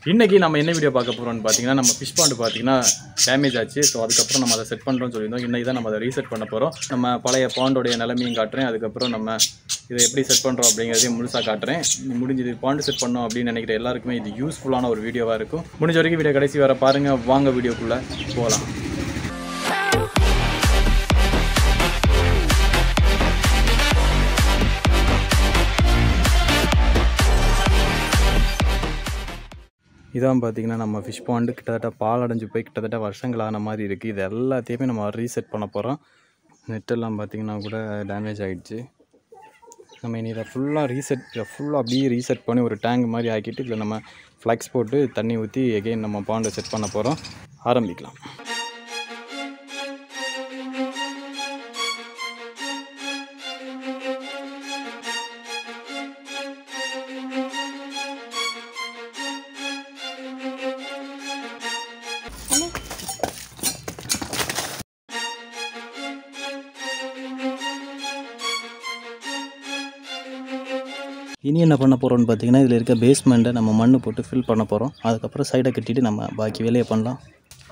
இன்றைக்கி நம்ம என்ன வீடியோ பார்க்க போகிறோம்னு பார்த்தீங்கன்னா நம்ம ஃபிஷ் பாண்டு பார்த்தீங்கன்னா டேமேஜ் ஆச்சு ஸோ அதுக்கப்புறம் நம்ம அதை செட் பண்ணுறோம்னு சொல்லியிருந்தோம் இன்னைக்கு தான் நம்ம அதை ரீசெட் பண்ண போகிறோம் நம்ம பழைய பாண்டோடைய நிலைமையும் காட்டுறேன் அதுக்கப்புறம் நம்ம இதை எப்படி செட் பண்ணுறோம் அப்படிங்கிறதையும் முழுசாக காட்டுறேன் முடிஞ்சது பாண்டு செட் பண்ணோம் அப்படின்னு நினைக்கிற எல்லாருக்குமே இது யூஸ்ஃபுல்லான ஒரு வீடியோவாக இருக்கும் முடிஞ்ச வரைக்கும் வீடியோ கடைசி வர பாருங்கள் வாங்க வீடியோக்குள்ளே போகலாம் இதான் பார்த்தீங்கன்னா நம்ம ஃபிஷ் பாண்டு கிட்டத்தட்ட பால் அடைஞ்சு போய் கிட்டத்தட்ட வருஷங்கள் ஆன மாதிரி இருக்குது இது எல்லாத்தையுமே நம்ம ரீசெட் பண்ண போகிறோம் நெட்டெல்லாம் பார்த்தீங்கன்னா கூட டேமேஜ் ஆகிடுச்சு நம்ம இனி இதை ஃபுல்லாக ரீசெட் இதை ஃபுல்லாக அப்படியே ரீசெட் பண்ணி ஒரு டேங்க் மாதிரி ஆக்கிட்டு இதில் நம்ம ஃப்ளக்ஸ் போட்டு தண்ணி ஊற்றி எகெயின் நம்ம பாண்டை செட் பண்ண போகிறோம் ஆரம்பிக்கலாம் இனி என்ன பண்ண போகிறோம்னு பார்த்தீங்கன்னா இதில் இருக்க பேஸ்மெண்ட்டை நம்ம மண் போட்டு ஃபில் பண்ண போகிறோம் அதுக்கப்புறம் சைடை கட்டிட்டு நம்ம பாக்கி வேலையை பண்ணலாம்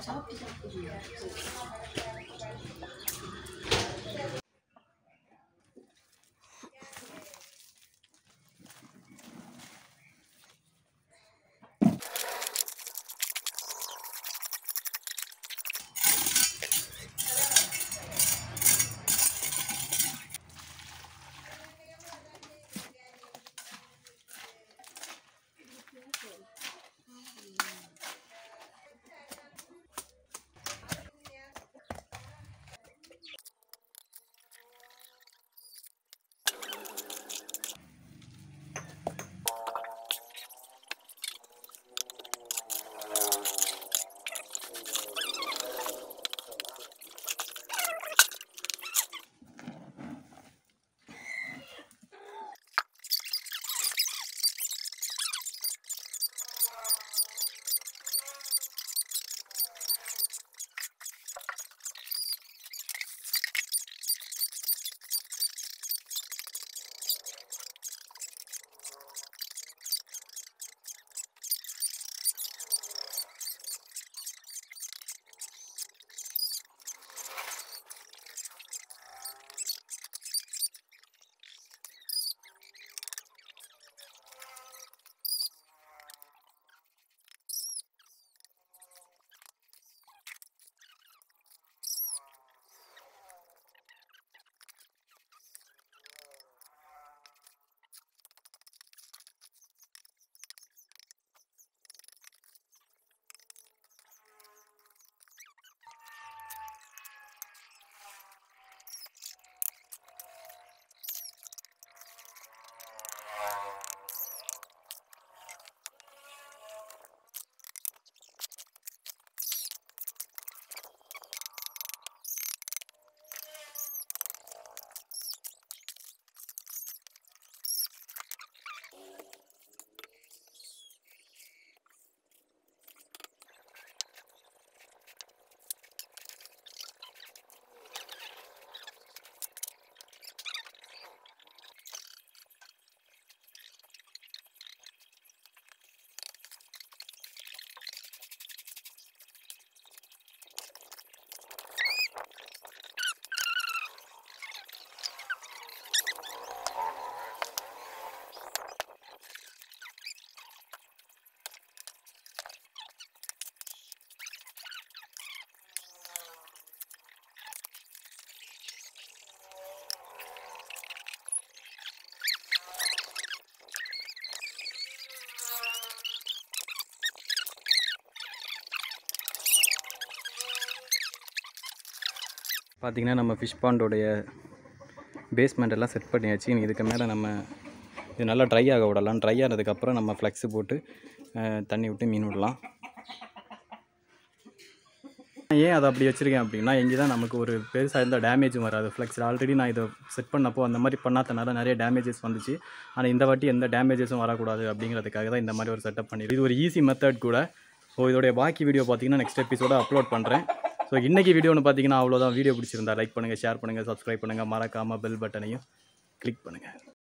பார்த்திங்கன்னா நம்ம ஃபிஷ் பாண்டோடைய பேஸ்மெண்ட் எல்லாம் செட் பண்ணியாச்சு இனி இதுக்கு மேலே நம்ம இது நல்லா ட்ரை ஆக விடலாம் ட்ரை ஆனதுக்கப்புறம் நம்ம ஃப்ளெக்ஸு போட்டு அஹ், தண்ணி விட்டு மீன் விடலாம் ஏன் அதை அப்படி வச்சுருக்கேன் அப்படின்னா இங்கே தான் நமக்கு ஒரு பெருசாக இருந்தால் டேமேஜும் வராது ஃப்ளெக்ஸில் ஆல்ரெடி நான் இதை செட் பண்ணப்போ அந்த மாதிரி பண்ணாதனால நிறைய டேமேஜஸ் வந்துச்சு ஆனால் இந்த வாட்டி எந்த டேமேஜஸும் வரக்கூடாது அப்படிங்கிறதுக்காக தான் இந்த மாதிரி ஒரு செட்டப் பண்ணிருக்கு இது ஒரு ஈஸி மெத்தட் கூட ஸோ இதோடைய பாக்கி வீடியோ பார்த்தீங்கன்னா நெக்ஸ்ட் எபிசோட அப்லோட் பண்ணுறேன் ஸோ இன்றைக்கி வீடியோன்னு பார்த்தீங்கன்னா அவ்வளோதான் வீடியோ பிடிச்சிருந்தா லைக் பண்ணுங்கள் ஷேர் பண்ணுங்கள் சப்ஸ்கிரைப் பண்ணுங்கள் மறக்காமல் பெல் பட்டனையும் கிளிக் பண்ணுங்கள்